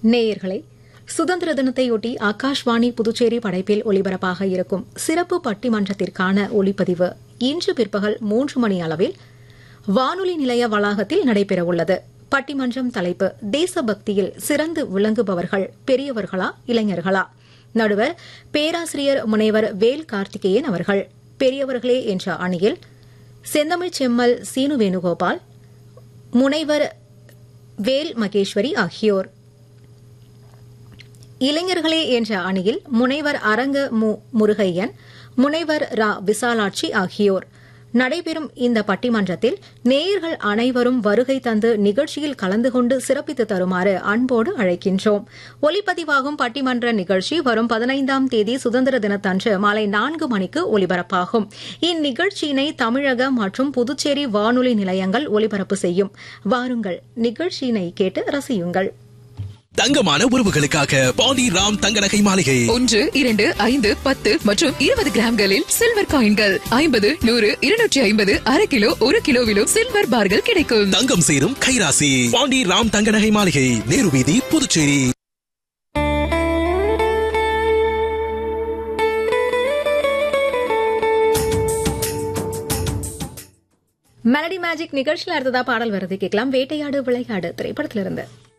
நேயர்களே சுதந்திர தினத்தையொட்டி ஆகாஷ்வாணி புதுச்சேரி படைப்பில் ஒலிபரப்பாக இருக்கும் சிறப்பு பட்டிமன்றத்திற்கான ஒலிப்பதிவு இன்று பிற்பகல் மூன்று மணி அளவில் வானொலி நிலைய வளாகத்தில் நடைபெறவுள்ளது பட்டிமன்றம் தலைப்பு தேசபக்தியில் சிறந்து விளங்குபவர்கள் பெரியவர்களா இளைஞர்களா நடுவர் பேராசிரியர் முனைவர் வேல் கார்த்திகேயன் அவர்கள் பெரியவர்களே என்ற அணியில் செந்தமிழ் செம்மல் சீனு வேணுகோபால் முனைவர் வேல் மகேஸ்வரி ஆகியோர் இளைஞர்களே என்ற அணியில் முனைவர் அரங்க மு முருகையன் முனைவர் ரா விசாலாட்சி ஆகியோர் நடைபெறும் இந்த பட்டிமன்றத்தில் நேயர்கள் அனைவரும் வருகை தந்து நிகழ்ச்சியில் கலந்து கொண்டு சிறப்பித்து தருமாறு அன்போடு அழைக்கின்றோம் ஒலிப்பதிவாகும் பட்டிமன்ற நிகழ்ச்சி வரும் பதினைந்தாம் தேதி சுதந்திர தினத்தன்று மாலை நான்கு மணிக்கு ஒலிபரப்பாகும் இந்நிகழ்ச்சியினை தமிழக மற்றும் புதுச்சேரி வானொலி நிலையங்கள் ஒலிபரப்பு செய்யும் வாருங்கள் நிகழ்ச்சியினை கேட்டு ரசியுங்கள் தங்கமான உறவுகளுக்காக பாண்டி ராம் தங்க நகை மாளிகை ஒன்று இரண்டு ஐந்து பத்து மற்றும் இருபது கிராம்களில் சில்வர் காயின்கள் ஐம்பது நூறு இருநூற்றி ஐம்பது அரை கிலோ ஒரு கிலோவிலும் சில்வர் பார்கள் கிடைக்கும் தங்கம் சேரும் கைராசி பாண்டி ராம் தங்க நகை மாளிகை நேரு வீதி புதுச்சேரி மெலடி மேஜிக் நிகழ்ச்சியில் அடுத்ததா பாடல் வருது கேட்கலாம் வேட்டையாடு விளையாடு திரைப்படத்திலிருந்து